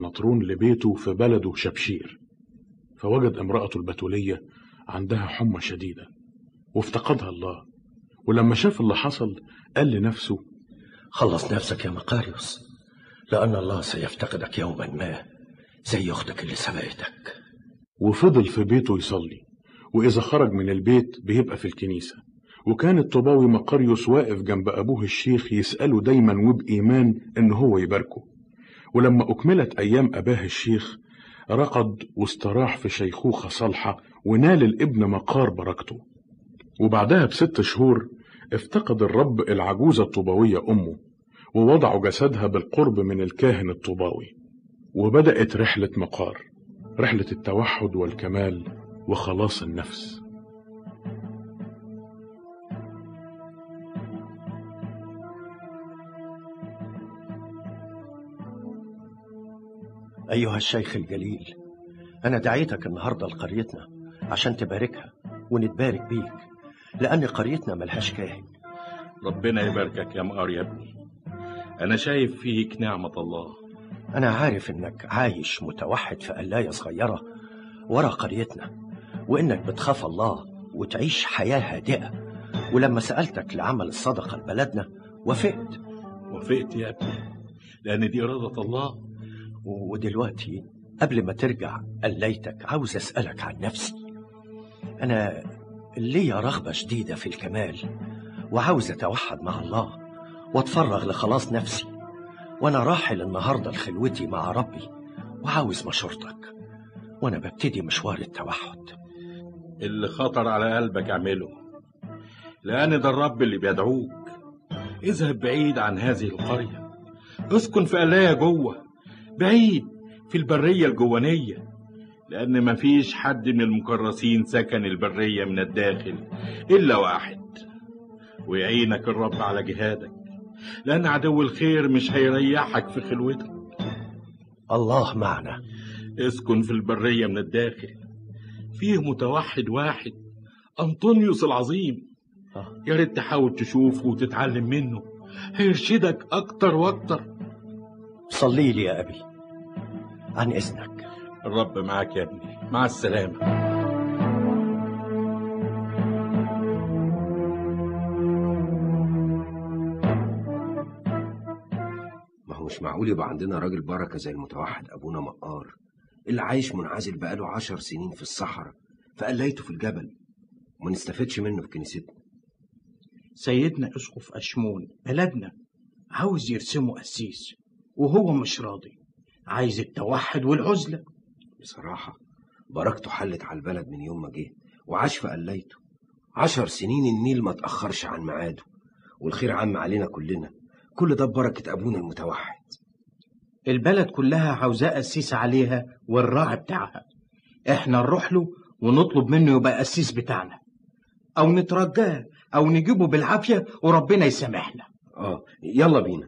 نطرون لبيته في بلده شبشير فوجد امرأته البتولية عندها حمى شديدة وافتقدها الله ولما شاف اللي حصل قال لنفسه خلص نفسك يا مقاريوس لأن الله سيفتقدك يوما ما زي أختك اللي سبقتك وفضل في بيته يصلي وإذا خرج من البيت بيبقى في الكنيسة وكان الطباوي مقاريوس واقف جنب أبوه الشيخ يسأله دايما وبإيمان إن هو يباركه ولما أكملت أيام أباه الشيخ رقد واستراح في شيخوخة صالحة ونال الابن مقار بركته وبعدها بست شهور افتقد الرب العجوزة الطوباوية أمه ووضعوا جسدها بالقرب من الكاهن الطوباوي وبدأت رحلة مقار رحلة التوحد والكمال وخلاص النفس أيها الشيخ الجليل أنا دعيتك النهاردة لقريتنا عشان تباركها ونتبارك بيك لأن قريتنا ملهاش كاهن ربنا يباركك يا مقار يا ابني أنا شايف فيك نعمة الله أنا عارف إنك عايش متوحد في قلاية صغيرة ورا قريتنا وإنك بتخاف الله وتعيش حياة هادئة ولما سألتك لعمل الصدقة لبلدنا وافقت وافقت يا ابني لأن دي إرادة الله ودلوقتي قبل ما ترجع قليتك عاوز أسألك عن نفسي أنا ليا رغبة شديدة في الكمال وعاوز أتوحد مع الله وأتفرغ لخلاص نفسي وأنا راحل النهاردة لخلوتي مع ربي وعاوز مشورتك وأنا ببتدي مشوار التوحد اللي خطر على قلبك اعمله لأن ده الرب اللي بيدعوك اذهب بعيد عن هذه القرية اسكن في قلاية جوه بعيد في البرية الجوانية لأن مفيش حد من المكرسين سكن البرية من الداخل إلا واحد ويعينك الرب على جهادك لأن عدو الخير مش هيريحك في خلوتك الله معنا اسكن في البرية من الداخل فيه متوحد واحد أنطونيوس العظيم آه. يا ريت تحاول تشوفه وتتعلم منه هيرشدك أكتر وأكتر صلي لي يا أبي عن إذنك الرب معاك يا ابني مع السلامة ما هو مش معقول يبقى عندنا راجل بركة زي المتوحد أبونا مقار اللي عايش منعزل بقاله عشر سنين في الصحراء فقليته في الجبل وما نستفدش منه في كنيستنا سيدنا اسقف اشمون بلدنا عاوز يرسمه قسيس وهو مش راضي عايز التوحد والعزله بصراحة بركته حلت على البلد من يوم ما جه وعاش في قليته عشر سنين النيل ما تأخرش عن ميعاده والخير عم علينا كلنا كل ده ببركة أبونا المتوحد البلد كلها عاوزاه قسيس عليها والراعي بتاعها احنا نروح له ونطلب منه يبقى قسيس بتاعنا او نترجاه او نجيبه بالعافيه وربنا يسامحنا آه يلا بينا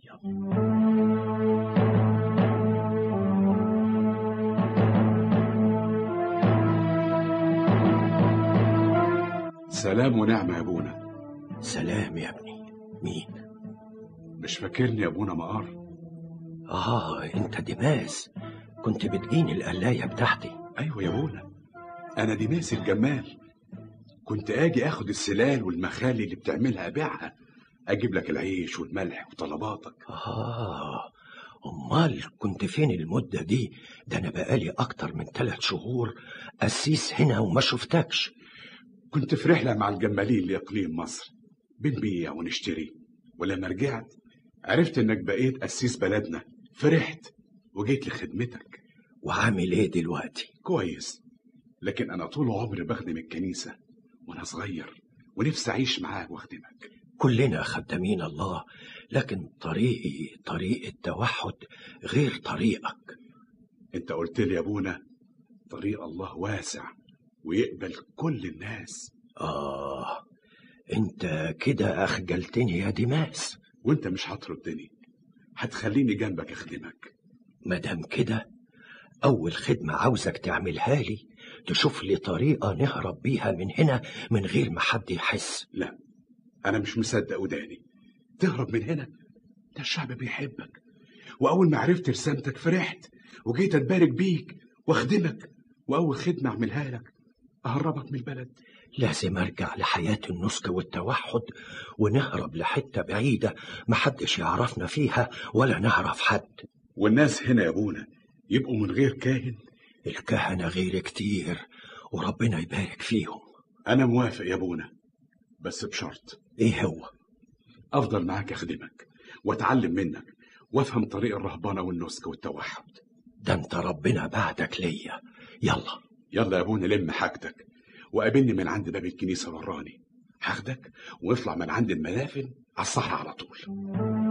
سلام ونعمة يا ابونا سلام يا ابني مين مش فاكرني يا ابونا مقار آه أنت دماس كنت بتجيني القلاية بتاعتي ايوه يا ابونا انا ديماس الجمال كنت اجي اخد السلال والمخالي اللي بتعملها ابيعها اجيب لك العيش والملح وطلباتك آه أمال كنت فين المدة دي ده أنا بقالي أكتر من ثلاث شهور قسيس هنا وما شفتكش كنت في رحلة مع الجمالين لإقليم مصر بنبيع ونشتري ولما رجعت عرفت إنك بقيت قسيس بلدنا فرحت وجيت لخدمتك وعامل إيه دلوقتي كويس لكن أنا طول عمري بخدم الكنيسة وأنا صغير ونفسي أعيش معاك وأخدمك كلنا خدامين الله لكن طريقي طريق التوحد غير طريقك أنت قلت لي يا أبونا طريق الله واسع ويقبل كل الناس آه أنت كده أخجلتني يا ديماس وأنت مش هتردني هتخليني جنبك أخدمك مادام كده أول خدمة عاوزك تعملها لي تشوف لي طريقة نهرب بيها من هنا من غير ما حد يحس لا أنا مش مصدق وداني تهرب من هنا ده الشعب بيحبك وأول ما عرفت رسالتك فرحت وجيت اتبارك بيك واخدمك واول خدمه اعملها لك اهربك من البلد لازم ارجع لحياة النسك والتوحد ونهرب لحتة بعيدة محدش يعرفنا فيها ولا نعرف حد والناس هنا يا ابونا يبقوا من غير كاهن الكهنة غير كتير وربنا يبارك فيهم انا موافق يا ابونا بس بشرط ايه هو افضل معاك اخدمك واتعلم منك وافهم طريق الرهبنه والنسك والتوحد ده انت ربنا بعدك ليا يلا يلا يا ابونا لم حاجتك وقابلني من عند باب الكنيسه وراني هاخدك ونطلع من عند الملافن على الصحراء على طول